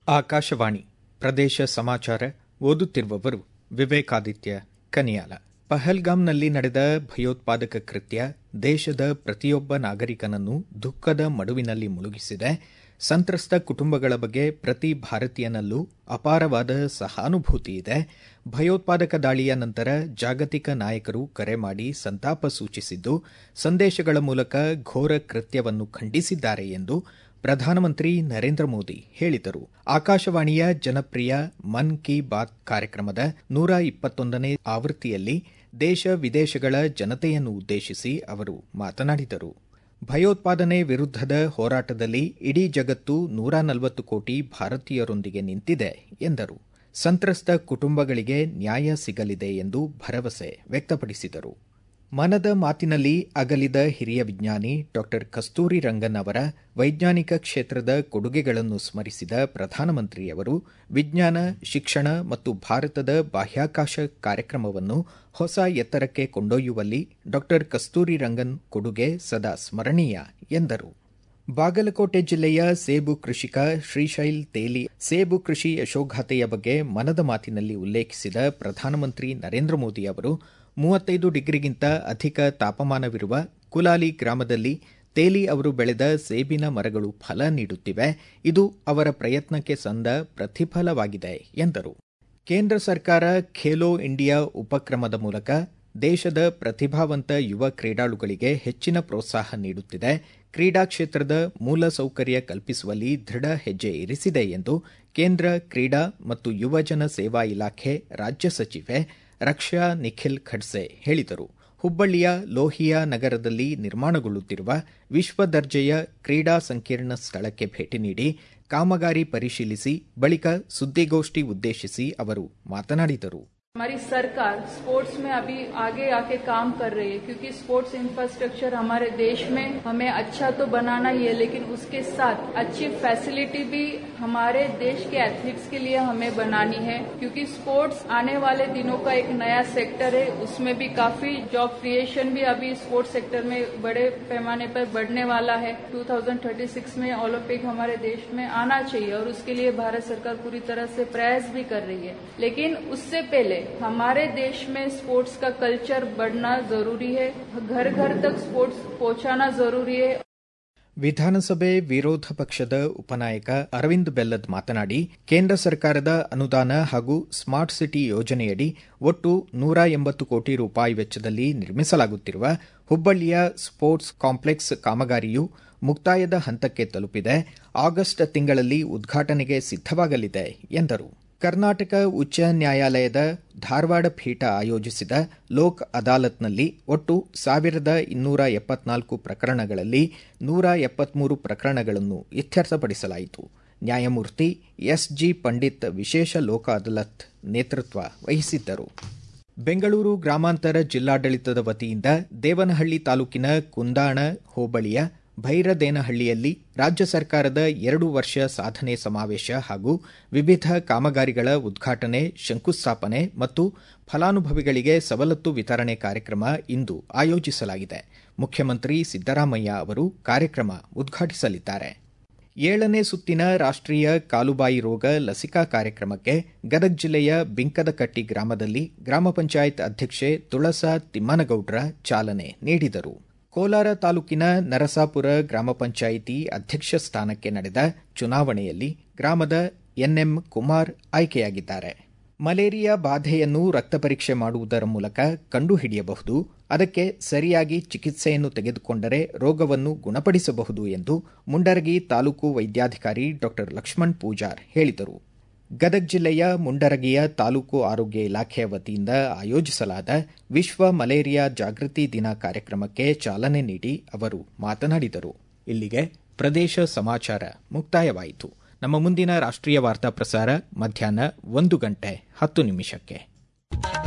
ಆಕಾಶವಾಣಿ ಪ್ರದೇಶ ಸಮಾಚಾರ ಓದುತ್ತಿರುವವರು ವಿವೇಕಾದಿತ್ಯ ಕನಿಯಾಲ ಪಹಲ್ಗಾಮ್ನಲ್ಲಿ ನಡೆದ ಭಯೋತ್ಪಾದಕ ಕೃತ್ಯ ದೇಶದ ಪ್ರತಿಯೊಬ್ಬ ನಾಗರಿಕನನ್ನು ದುಃಖದ ಮಡುವಿನಲ್ಲಿ ಮುಳುಗಿಸಿದೆ ಸಂತ್ರಸ್ತ ಕುಟುಂಬಗಳ ಬಗ್ಗೆ ಪ್ರತಿ ಭಾರತೀಯನಲ್ಲೂ ಅಪಾರವಾದ ಸಹಾನುಭೂತಿ ಇದೆ ಭಯೋತ್ಪಾದಕ ದಾಳಿಯ ನಂತರ ಜಾಗತಿಕ ನಾಯಕರು ಕರೆ ಮಾಡಿ ಸಂತಾಪ ಸೂಚಿಸಿದ್ದು ಸಂದೇಶಗಳ ಮೂಲಕ ಘೋರ ಕೃತ್ಯವನ್ನು ಖಂಡಿಸಿದ್ದಾರೆ ಎಂದು ಪ್ರಧಾನಮಂತ್ರಿ ನರೇಂದ್ರ ಮೋದಿ ಹೇಳಿದರು ಆಕಾಶವಾಣಿಯ ಜನಪ್ರಿಯ ಮನ್ ಕಿ ಬಾತ್ ಕಾರ್ಯಕ್ರಮದ ನೂರ ಇಪ್ಪತ್ತೊಂದನೇ ಆವೃತ್ತಿಯಲ್ಲಿ ದೇಶ ವಿದೇಶಗಳ ಜನತೆಯನ್ನು ಉದ್ದೇಶಿಸಿ ಅವರು ಮಾತನಾಡಿದರು ಭಯೋತ್ಪಾದನೆ ವಿರುದ್ಧದ ಹೋರಾಟದಲ್ಲಿ ಇಡೀ ಜಗತ್ತು ನೂರ ನಲವತ್ತು ಕೋಟಿ ಭಾರತೀಯರೊಂದಿಗೆ ನಿಂತಿದೆ ಎಂದರು ಸಂತ್ರಸ್ತ ಕುಟುಂಬಗಳಿಗೆ ನ್ಯಾಯ ಸಿಗಲಿದೆ ಎಂದು ಭರವಸೆ ವ್ಯಕ್ತಪಡಿಸಿದರು ಮನದ ಮಾತಿನಲ್ಲಿ ಅಗಲಿದ ಹಿರಿಯ ವಿಜ್ಞಾನಿ ಡಾ ಕಸ್ತೂರಿ ರಂಗನ್ ಅವರ ವೈಜ್ಞಾನಿಕ ಕ್ಷೇತ್ರದ ಕೊಡುಗೆಗಳನ್ನು ಸ್ಮರಿಸಿದ ಪ್ರಧಾನಮಂತ್ರಿಯವರು ವಿಜ್ಞಾನ ಶಿಕ್ಷಣ ಮತ್ತು ಭಾರತದ ಬಾಹ್ಯಾಕಾಶ ಕಾರ್ಯಕ್ರಮವನ್ನು ಹೊಸ ಎತ್ತರಕ್ಕೆ ಕೊಂಡೊಯ್ಯುವಲ್ಲಿ ಡಾ ಕಸ್ತೂರಿ ರಂಗನ್ ಕೊಡುಗೆ ಸದಾ ಸ್ಮರಣೀಯ ಎಂದರು ಬಾಗಲಕೋಟೆ ಜಿಲ್ಲೆಯ ಸೇಬು ಕೃಷಿಕ ಶ್ರೀಶೈಲ್ ತೇಲಿ ಸೇಬು ಕೃಷಿ ಯಶೋಗಾಥೆಯ ಬಗ್ಗೆ ಮನದ ಮಾತಿನಲ್ಲಿ ಉಲ್ಲೇಖಿಸಿದ ಪ್ರಧಾನಮಂತ್ರಿ ನರೇಂದ್ರ ಮೋದಿ ಅವರು ಮೂವತ್ತೈದು ಡಿಗ್ರಿಗಿಂತ ಅಧಿಕ ತಾಪಮಾನವಿರುವ ಕುಲಾಲಿ ಗ್ರಾಮದಲ್ಲಿ ತೇಲಿ ಅವರು ಬೆಳೆದ ಸೇಬಿನ ಮರಗಳು ಫಲ ನೀಡುತ್ತಿವೆ ಇದು ಅವರ ಪ್ರಯತ್ನಕ್ಕೆ ಸಂದ ಪ್ರತಿಫಲವಾಗಿದೆ ಎಂದರು ಕೇಂದ್ರ ಸರ್ಕಾರ ಖೇಲೋ ಇಂಡಿಯಾ ಉಪಕ್ರಮದ ಮೂಲಕ ದೇಶದ ಪ್ರತಿಭಾವಂತ ಯುವ ಕ್ರೀಡಾಳುಗಳಿಗೆ ಹೆಚ್ಚಿನ ಪ್ರೋತ್ಸಾಹ ನೀಡುತ್ತಿದೆ ಕ್ರೀಡಾ ಕ್ಷೇತ್ರದ ಮೂಲಸೌಕರ್ಯ ಕಲ್ಪಿಸುವಲ್ಲಿ ದೃಢ ಹೆಜ್ಜೆ ಇರಿಸಿದೆ ಎಂದು ಕೇಂದ್ರ ಕ್ರೀಡಾ ಮತ್ತು ಯುವಜನ ಸೇವಾ ಇಲಾಖೆ ರಾಜ್ಯ ಸಚಿವೆ ರಕ್ಷಾ ನಿಖಿಲ್ ಖಡ್ಸೆ ಹೇಳಿದರು ಹುಬ್ಬಳ್ಳಿಯ ಲೋಹಿಯಾ ನಗರದಲ್ಲಿ ನಿರ್ಮಾಣಗೊಳ್ಳುತ್ತಿರುವ ವಿಶ್ವ ದರ್ಜೆಯ ಕ್ರೀಡಾ ಸಂಕೀರ್ಣ ಸ್ಥಳಕ್ಕೆ ಭೇಟಿ ನೀಡಿ ಕಾಮಗಾರಿ ಪರಿಶೀಲಿಸಿ ಬಳಿಕ ಸುದ್ದಿಗೋಷ್ಠಿ ಉದ್ದೇಶಿಸಿ ಅವರು ಮಾತನಾಡಿದರು हमारी सरकार स्पोर्ट्स में अभी आगे आके काम कर रही है क्योंकि स्पोर्ट्स इंफ्रास्ट्रक्चर हमारे देश में हमें अच्छा तो बनाना ही है लेकिन उसके साथ अच्छी फैसिलिटी भी हमारे देश के एथलीट्स के लिए हमें बनानी है क्योंकि स्पोर्ट्स आने वाले दिनों का एक नया सेक्टर है उसमें भी काफी जॉब क्रिएशन भी अभी स्पोर्ट्स सेक्टर में बड़े पैमाने पर बढ़ने वाला है 2036 में ओलंपिक हमारे देश में आना चाहिए और उसके लिए भारत सरकार पूरी तरह से प्रयास भी कर रही है लेकिन उससे पहले हमारे देश में स्पोर्ट्स का कल्चर बढ़ना जरूरी है घर घर तक स्पोर्ट्स पहुंचाना जरूरी है ವಿಧಾನಸಭೆ ವಿರೋಧ ಪಕ್ಷದ ಉಪನಾಯಕ ಅರವಿಂದ್ ಬೆಲ್ಲದ್ ಮಾತನಾಡಿ ಕೇಂದ್ರ ಸರ್ಕಾರದ ಅನುದಾನ ಹಾಗೂ ಸ್ಮಾರ್ಟ್ ಸಿಟಿ ಯೋಜನೆಯಡಿ ಒಟ್ಟು ನೂರ ಎಂಬತ್ತು ಕೋಟಿ ರೂಪಾಯಿ ವೆಚ್ಚದಲ್ಲಿ ನಿರ್ಮಿಸಲಾಗುತ್ತಿರುವ ಹುಬ್ಬಳ್ಳಿಯ ಸ್ಪೋರ್ಟ್ಸ್ ಕಾಂಪ್ಲೆಕ್ಸ್ ಕಾಮಗಾರಿಯು ಮುಕ್ತಾಯದ ಹಂತಕ್ಕೆ ತಲುಪಿದೆ ಆಗಸ್ಟ್ ತಿಂಗಳಲ್ಲಿ ಉದ್ಘಾಟನೆಗೆ ಸಿದ್ದವಾಗಲಿದೆ ಎಂದರು ಕರ್ನಾಟಕ ಉಚ್ಚ ನ್ಯಾಯಾಲಯದ ಧಾರವಾಡ ಪೀಠ ಆಯೋಜಿಸಿದ ಲೋಕ್ ಅದಾಲತ್ನಲ್ಲಿ ಒಟ್ಟು ಸಾವಿರದ ಇನ್ನೂರ ಎಪ್ಪತ್ನಾಲ್ಕು ಪ್ರಕರಣಗಳಲ್ಲಿ ನೂರ ಎಪ್ಪತ್ಮೂರು ಪ್ರಕರಣಗಳನ್ನು ಇತ್ಯರ್ಥಪಡಿಸಲಾಯಿತು ನ್ಯಾಯಮೂರ್ತಿ ಎಸ್ಜಿ ಪಂಡಿತ್ ವಿಶೇಷ ಲೋಕ ಅದಾಲತ್ ನೇತೃತ್ವ ವಹಿಸಿದ್ದರು ಬೆಂಗಳೂರು ಗ್ರಾಮಾಂತರ ಜಿಲ್ಲಾಡಳಿತದ ವತಿಯಿಂದ ದೇವನಹಳ್ಳಿ ತಾಲೂಕಿನ ಕುಂದಾಣ ಹೋಬಳಿಯ ಭೈರದೇನಹಳ್ಳಿಯಲ್ಲಿ ರಾಜ್ಯ ಸರ್ಕಾರದ ಎರಡು ವರ್ಷ ಸಾಧನೆ ಸಮಾವೇಶ ಹಾಗೂ ವಿವಿಧ ಕಾಮಗಾರಿಗಳ ಉದ್ಘಾಟನೆ ಶಂಕುಸ್ಥಾಪನೆ ಮತ್ತು ಫಲಾನುಭವಿಗಳಿಗೆ ಸವಲತ್ತು ವಿತರಣೆ ಕಾರ್ಯಕ್ರಮ ಇಂದು ಆಯೋಜಿಸಲಾಗಿದೆ ಮುಖ್ಯಮಂತ್ರಿ ಸಿದ್ದರಾಮಯ್ಯ ಅವರು ಕಾರ್ಯಕ್ರಮ ಉದ್ಘಾಟಿಸಲಿದ್ದಾರೆ ಏಳನೇ ಸುತ್ತಿನ ರಾಷ್ಟೀಯ ಕಾಲುಬಾಯಿ ರೋಗ ಲಸಿಕಾ ಕಾರ್ಯಕ್ರಮಕ್ಕೆ ಗದಗ ಜಿಲ್ಲೆಯ ಬಿಂಕದಕಟ್ಟಿ ಗ್ರಾಮದಲ್ಲಿ ಗ್ರಾಮ ಪಂಚಾಯತ್ ಅಧ್ಯಕ್ಷೆ ತುಳಸಾ ತಿಮ್ಮನಗೌಡ್ರ ಚಾಲನೆ ನೀಡಿದರು ಕೋಲಾರ ತಾಲೂಕಿನ ನರಸಾಪುರ ಗ್ರಾಮ ಪಂಚಾಯಿತಿ ಅಧ್ಯಕ್ಷ ಸ್ಥಾನಕ್ಕೆ ನಡೆದ ಚುನಾವಣೆಯಲ್ಲಿ ಗ್ರಾಮದ ಎನ್ಎಂ ಕುಮಾರ್ ಆಯ್ಕೆಯಾಗಿದ್ದಾರೆ ಮಲೇರಿಯಾ ಬಾಧೆಯನ್ನು ರಕ್ತ ಪರೀಕ್ಷೆ ಮಾಡುವುದರ ಮೂಲಕ ಕಂಡುಹಿಡಿಯಬಹುದು ಅದಕ್ಕೆ ಸರಿಯಾಗಿ ಚಿಕಿತ್ಸೆಯನ್ನು ತೆಗೆದುಕೊಂಡರೆ ರೋಗವನ್ನು ಗುಣಪಡಿಸಬಹುದು ಎಂದು ಮುಂಡರಗಿ ತಾಲೂಕು ವೈದ್ಯಾಧಿಕಾರಿ ಡಾ ಲಕ್ಷ್ಮಣ್ ಪೂಜಾರ್ ಹೇಳಿದರು ಗದಗ ಜಿಲ್ಲೆಯ ಮುಂಡರಗಿಯ ತಾಲೂಕು ಆರೋಗ್ಯ ಇಲಾಖೆಯ ವತಿಯಿಂದ ಆಯೋಜಿಸಲಾದ ವಿಶ್ವ ಮಲೇರಿಯಾ ಜಾಗೃತಿ ದಿನ ಕಾರ್ಯಕ್ರಮಕ್ಕೆ ಚಾಲನೆ ನೀಡಿ ಅವರು ಮಾತನಾಡಿದರು ಇಲ್ಲಿಗೆ ಪ್ರದೇಶ ಸಮಾಚಾರ ಮುಕ್ತಾಯವಾಯಿತು ನಮ್ಮ ಮುಂದಿನ ರಾಷ್ಟ್ರೀಯ ವಾರ್ತಾ ಪ್ರಸಾರ ಮಧ್ಯಾಹ್ನ ಒಂದು ಗಂಟೆ ಹತ್ತು ನಿಮಿಷಕ್ಕೆ